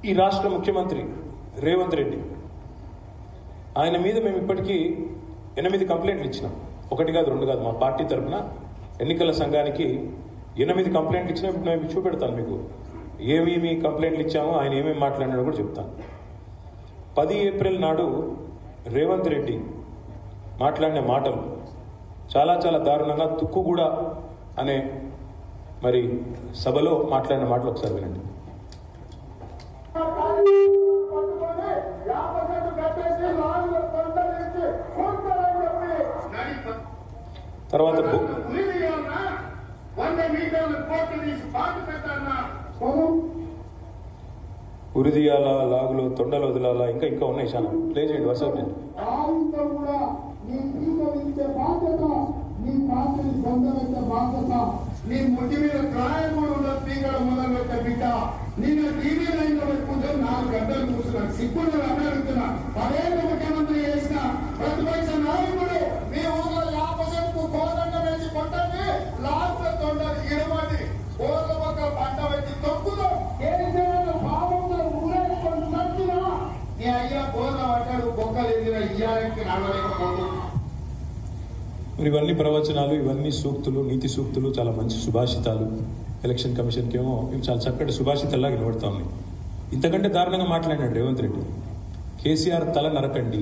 ఈ రాష్ట్ర ముఖ్యమంత్రి రేవంత్ రెడ్డి ఆయన మీద మేము ఇప్పటికీ ఎనిమిది కంప్లైంట్లు ఇచ్చినాం ఒకటి కాదు రెండు కాదు మా పార్టీ తరఫున ఎన్నికల సంఘానికి ఎనిమిది కంప్లైంట్లు ఇచ్చినా ఇప్పుడు మేము చూపెడతాను మీకు ఏమేమి కంప్లైంట్లు ఇచ్చామో ఆయన ఏమేమి మాట్లాడినాడో కూడా చెప్తాను పది ఏప్రిల్ నాడు రేవంత్ రెడ్డి మాట్లాడిన మాటలు చాలా చాలా దారుణంగా తుక్కుగూడ అనే మరి సభలో మాట్లాడిన మాటలు ఒకసారి వినండి పట్టుకొని యాపగడ్డ కట్టేసి నాలుగు పంటలు ఇచ్చి కొంటారని చెప్పి తర్వాత బు- ఉలియాలన్నా వంద మీటర్లు కోట్లు తీసి పాటు పెట్టాలన్నా పొలం ఉరిదియాల లాగులో తొండలు వదిలాలా ఇంకా ఇంకా ఉన్నాయి చాలా ప్లే చేయండి వరుస చేయండి ఆయుధం కూడా నీ స్వీకరించే బాధ్యత నీ పార్టీని పొందవచ్చే బాధ్యత నీ ముట్టి మీద క్రాయం కూడా ఉన్న స్పీకర్ మొదలు పెట్టే బిడ్డ నేను టీవీ లైన్ లో కూర్చొని నాలుగు గంటలు కూర్చున్నాను సిగ్గులు అడుగుతున్నా పదేళ్ళ ముఖ్యమంత్రి చేసిన ప్రతిపక్ష నాయకుడు మీ ఊర్లో యాభై సెంటు కోదండ వేసి కొట్టండి లాస్ట్ తొండలు ఇరవై కోళ్ళ పక్క పంట పెట్టి తొక్కుదో కేసీఆర్ పాపంతో ఊరేసుకొని చచ్చినా నీ అయ్యా కోళ్ళ పడ్డాడు బొక్కలు ఎదిగిన ఇయ్యాలకి నడవలేకపోతుంది మరి ఇవన్నీ ప్రవచనాలు ఇవన్నీ సూక్తులు నీతి సూక్తులు చాలా మంచి సుభాషితాలు ఎలక్షన్ కమిషన్కి ఏమో ఇవి చాలా చక్కటి సుభాషితాల్లాగా వినబడతా ఉన్నాయి ఇంతకంటే దారుణంగా మాట్లాడినాడు రేవంత్ రెడ్డి కేసీఆర్ తల నరకండి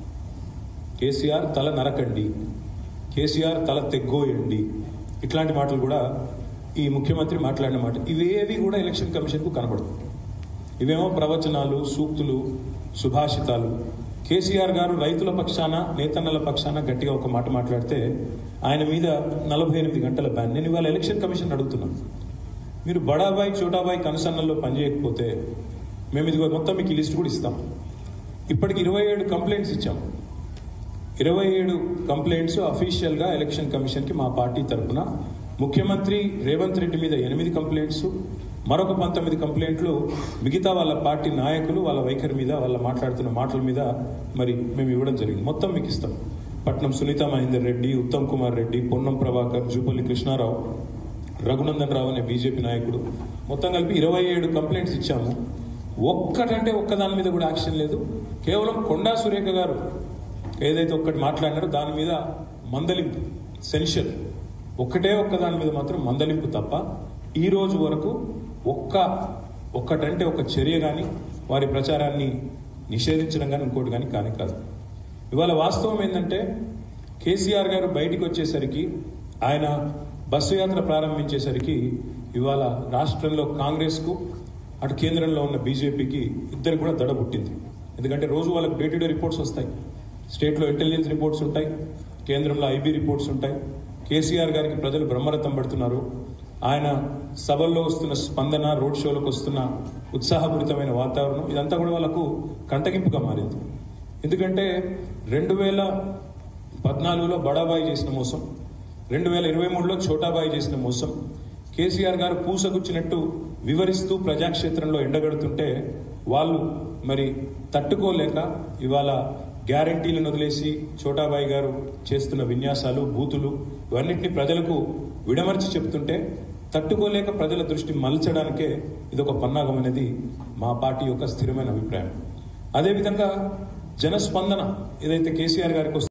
కేసీఆర్ తల నరకండి కేసీఆర్ తల తెగ్గోయండి ఇట్లాంటి మాటలు కూడా ఈ ముఖ్యమంత్రి మాట్లాడిన మాట ఇవేవి కూడా ఎలక్షన్ కమిషన్కు కనబడదు ఇవేమో ప్రవచనాలు సూక్తులు సుభాషితాలు కేసీఆర్ గారు రైతుల పక్షాన నేతన్నల పక్షాన గట్టిగా ఒక మాట మాట్లాడితే ఆయన మీద నలభై ఎనిమిది గంటల బ్యాన్ నేను ఇవాళ ఎలక్షన్ కమిషన్ అడుగుతున్నాను మీరు బడాబాయ్ చోటాబాయ్ కనసన్నల్లో పనిచేయకపోతే మేము ఇదిగో మొత్తం మీకు ఈ లిస్ట్ కూడా ఇస్తాం ఇప్పటికి ఇరవై ఏడు కంప్లైంట్స్ ఇచ్చాం ఇరవై ఏడు కంప్లైంట్స్ అఫీషియల్ గా ఎలక్షన్ కమిషన్ కి మా పార్టీ తరపున ముఖ్యమంత్రి రేవంత్ రెడ్డి మీద ఎనిమిది కంప్లైంట్స్ మరొక పంతొమ్మిది కంప్లైంట్లు మిగతా వాళ్ళ పార్టీ నాయకులు వాళ్ళ వైఖరి మీద వాళ్ళ మాట్లాడుతున్న మాటల మీద మరి మేము ఇవ్వడం జరిగింది మొత్తం మీకు ఇస్తాం పట్నం సునీత మహేందర్ రెడ్డి ఉత్తమ్ కుమార్ రెడ్డి పొన్నం ప్రభాకర్ జూపల్లి కృష్ణారావు రఘునందన్ రావు అనే బీజేపీ నాయకుడు మొత్తం కలిపి ఇరవై ఏడు కంప్లైంట్స్ ఇచ్చాము ఒక్కటంటే ఒక్కదాని మీద కూడా యాక్షన్ లేదు కేవలం కొండా సురేఖ గారు ఏదైతే ఒక్కటి మాట్లాడినారో దాని మీద మందలింపు సెన్షన్ ఒక్కటే ఒక్క దాని మీద మాత్రం మందలింపు తప్ప ఈ రోజు వరకు ఒక్క ఒక్కటంటే ఒక చర్య కానీ వారి ప్రచారాన్ని నిషేధించడం కానీ ఇంకోటి కానీ కాని కాదు ఇవాళ వాస్తవం ఏంటంటే కేసీఆర్ గారు బయటికి వచ్చేసరికి ఆయన బస్సు యాత్ర ప్రారంభించేసరికి ఇవాళ రాష్ట్రంలో కాంగ్రెస్కు అటు కేంద్రంలో ఉన్న బీజేపీకి ఇద్దరు కూడా దడ పుట్టింది ఎందుకంటే రోజు వాళ్ళకి డే టు డే రిపోర్ట్స్ వస్తాయి స్టేట్లో ఇంటెలిజెన్స్ రిపోర్ట్స్ ఉంటాయి కేంద్రంలో ఐబీ రిపోర్ట్స్ ఉంటాయి కేసీఆర్ గారికి ప్రజలు బ్రహ్మరథం పడుతున్నారు ఆయన సభల్లో వస్తున్న స్పందన రోడ్ షోలకు వస్తున్న ఉత్సాహపూరితమైన వాతావరణం ఇదంతా కూడా వాళ్ళకు కంటగింపుగా మారింది ఎందుకంటే రెండు వేల పద్నాలుగులో బడాబాయి చేసిన మోసం రెండు వేల ఇరవై మూడులో ఛోటాబాయి చేసిన మోసం కేసీఆర్ గారు పూసగుచ్చినట్టు వివరిస్తూ ప్రజాక్షేత్రంలో ఎండగడుతుంటే వాళ్ళు మరి తట్టుకోలేక ఇవాళ గ్యారంటీలను వదిలేసి చోటాబాయి గారు చేస్తున్న విన్యాసాలు బూతులు ఇవన్నింటినీ ప్రజలకు విడమర్చి చెప్తుంటే తట్టుకోలేక ప్రజల దృష్టి మలచడానికే ఇది ఒక పన్నాగం అనేది మా పార్టీ యొక్క స్థిరమైన అభిప్రాయం అదేవిధంగా జనస్పందన ఏదైతే కేసీఆర్ గారికి వస్తుందో